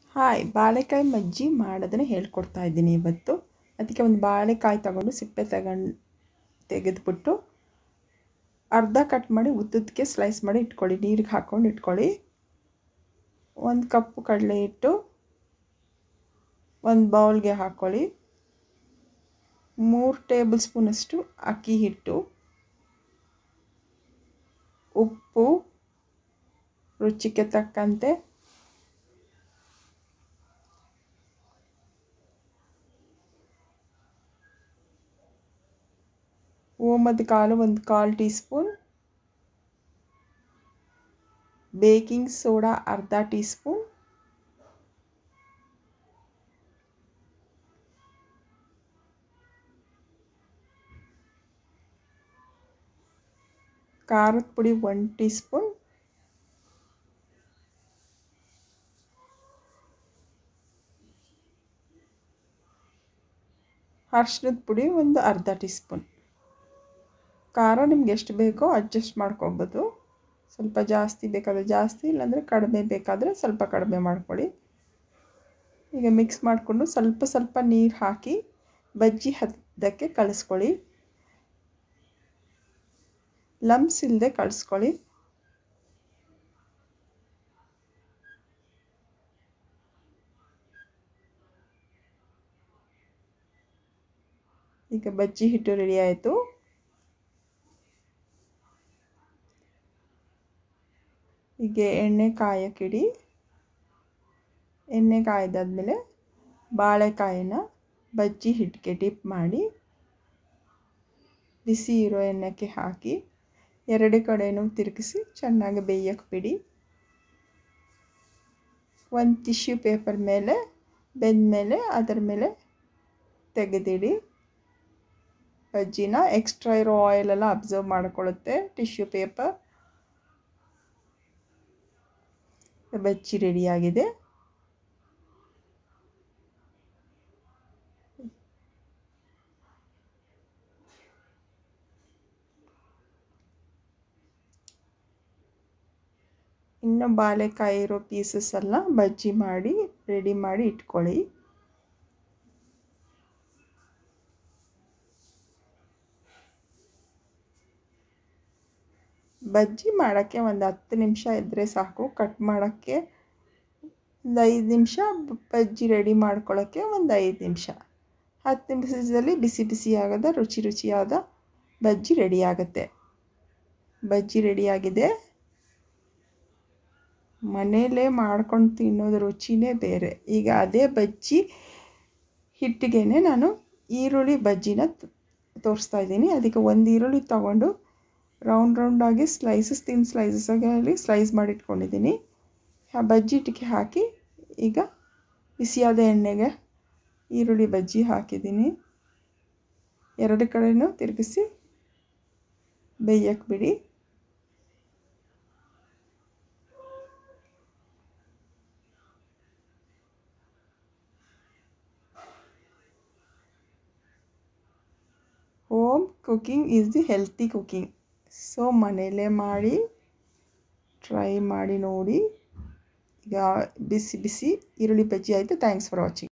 hi ಬಾಳೆಕಾಯಿ ಮಜ್ಜಿ ಮಾಡೋದನ್ನು ಹೇಳ್ಕೊಡ್ತಾ ಇದ್ದೀನಿ ಇವತ್ತು ಅದಕ್ಕೆ ಒಂದು ಬಾಳೆಕಾಯಿ ತಗೊಂಡು ಸಿಪ್ಪೆ ತಗೊಂಡು ತೆಗೆದುಬಿಟ್ಟು ಅರ್ಧ ಕಟ್ ಮಾಡಿ ಉದ್ದದಕ್ಕೆ ಸ್ಲೈಸ್ ಮಾಡಿ ಇಟ್ಕೊಳ್ಳಿ ನೀರಿಗೆ ಹಾಕ್ಕೊಂಡು ಇಟ್ಕೊಳ್ಳಿ ಒಂದು ಕಪ್ಪು ಕಡಲೆ ಹಿಟ್ಟು ಒಂದು ಬೌಲ್ಗೆ ಹಾಕ್ಕೊಳ್ಳಿ ಮೂರು ಟೇಬಲ್ ಸ್ಪೂನಷ್ಟು ಅಕ್ಕಿ ಹಿಟ್ಟು ಉಪ್ಪು ರುಚಿಗೆ ತಕ್ಕಂತೆ ಓಮದ ಕಾಳು ಒಂದು ಕಾಲು ಟೀ ಸ್ಪೂನ್ ಬೇಕಿಂಗ್ ಸೋಡಾ ಅರ್ಧ ಟೀ ಸ್ಪೂನ್ ಖಾರದ ಪುಡಿ ಒನ್ ಟೀ ಸ್ಪೂನ್ ಅರ್ಶಿನದ ಪುಡಿ ಒಂದು ಅರ್ಧ ಟೀ ಸ್ಪೂನ್ ಖಾರ ನಿಮ್ಗೆ ಎಷ್ಟು ಬೇಕೋ ಅಡ್ಜಸ್ಟ್ ಮಾಡ್ಕೊಬೋದು ಸ್ವಲ್ಪ ಜಾಸ್ತಿ ಬೇಕಾದರೆ ಜಾಸ್ತಿ ಇಲ್ಲಾಂದರೆ ಕಡಿಮೆ ಬೇಕಾದರೆ ಸ್ವಲ್ಪ ಕಡಿಮೆ ಮಾಡ್ಕೊಳ್ಳಿ ಈಗ ಮಿಕ್ಸ್ ಮಾಡಿಕೊಂಡು ಸ್ವಲ್ಪ ಸ್ವಲ್ಪ ನೀರು ಹಾಕಿ ಬಜ್ಜಿ ಹದ್ದಕ್ಕೆ ಕಲಿಸ್ಕೊಳ್ಳಿ ಲಮ್ಸ್ ಇಲ್ಲದೆ ಕಳಿಸ್ಕೊಳ್ಳಿ ಈಗ ಬಜ್ಜಿ ಹಿಟ್ಟು ರೆಡಿ ಆಯಿತು ಈಗ ಎಣ್ಣೆ ಕಾಯಕ್ಕಿಡಿ ಎಣ್ಣೆ ಕಾಯ್ದಾದ್ಮೇಲೆ ಬಾಳೆಕಾಯಿನ ಬಜ್ಜಿ ಹಿಟ್ಟಿಗೆ ಡಿಪ್ ಮಾಡಿ ಬಿಸಿ ಇರೋ ಎಣ್ಣೆಗೆ ಹಾಕಿ ಎರಡು ಕಡೆಯೂ ತಿರುಗಿಸಿ ಚೆನ್ನಾಗಿ ಬೇಯಕ್ಕೆ ಬಿಡಿ ಒಂದು ಟಿಶ್ಯೂ ಪೇಪರ್ ಮೇಲೆ ಬೆಂದಮೇಲೆ ಅದರ ಮೇಲೆ ತೆಗೆದಿಡಿ ಬಜ್ಜಿನ ಎಕ್ಸ್ಟ್ರಾ ಇರೋ ಆಯಿಲೆಲ್ಲ ಅಬ್ಸರ್ವ್ ಮಾಡ್ಕೊಳ್ಳುತ್ತೆ ಟಿಶ್ಯೂ ಪೇಪರ್ ಬಜ್ಜಿ ರೆಡಿಯಾಗಿದೆ ಇನ್ನು ಬಾಳೆಕಾಯಿ ಇರೋ ಪೀಸಸ್ ಎಲ್ಲ ಬಜ್ಜಿ ಮಾಡಿ ರೆಡಿ ಮಾಡಿ ಇಟ್ಕೊಳ್ಳಿ ಬಜ್ಜಿ ಮಾಡೋಕ್ಕೆ ಒಂದು ಹತ್ತು ನಿಮಿಷ ಇದ್ದರೆ ಸಾಕು ಕಟ್ ಮಾಡೋಕ್ಕೆ ಒಂದು ಐದು ನಿಮಿಷ ಬಜ್ಜಿ ರೆಡಿ ಮಾಡ್ಕೊಳ್ಳೋಕ್ಕೆ ಒಂದು ಐದು ನಿಮಿಷ ಹತ್ತು ನಿಮಿಷದಲ್ಲಿ ಬಿಸಿ ಬಿಸಿ ಆಗದ ರುಚಿ ರುಚಿಯಾದ ಬಜ್ಜಿ ರೆಡಿ ಆಗುತ್ತೆ ಬಜ್ಜಿ ರೆಡಿಯಾಗಿದೆ ಮನೆಯಲ್ಲೇ ಮಾಡ್ಕೊಂಡು ತಿನ್ನೋದು ರುಚಿನೇ ಬೇರೆ ಈಗ ಅದೇ ಬಜ್ಜಿ ಹಿಟ್ಟಿಗೆ ನಾನು ಈರುಳ್ಳಿ ಬಜ್ಜಿನ ತೋರಿಸ್ತಾ ಇದ್ದೀನಿ ಅದಕ್ಕೆ ಒಂದು ಈರುಳ್ಳಿ ತೊಗೊಂಡು ರೌಂಡ್ ರೌಂಡಾಗಿ ಸ್ಲೈಸಸ್ ತಿನ್ ಸ್ಲೈಸಸ್ಸಾಗಿ ಸ್ಲೈಸ್ ಮಾಡಿ ಇಟ್ಕೊಂಡಿದ್ದೀನಿ ಆ ಬಜ್ಜಿ ಹಿಟ್ಟಿಗೆ ಹಾಕಿ ಈಗ ಬಿಸಿಯಾದ ಎಣ್ಣೆಗೆ ಈರುಳ್ಳಿ ಬಜ್ಜಿ ಹಾಕಿದ್ದೀನಿ ಎರಡು ಕಡೆಯೂ ತಿರುಗಿಸಿ ಬೇಯಕ್ಕೆ ಬಿಡಿ home cooking is the healthy cooking so ಮನೆಯಲ್ಲೇ ಮಾಡಿ ಟ್ರೈ ಮಾಡಿ ನೋಡಿ ಈಗ ಬಿಸಿ ಬಿಸಿ ಈರುಳ್ಳಿ ಬಜ್ಜಿ ಆಯಿತು ಥ್ಯಾಂಕ್ಸ್ ಫಾರ್ ವಾಚಿಂಗ್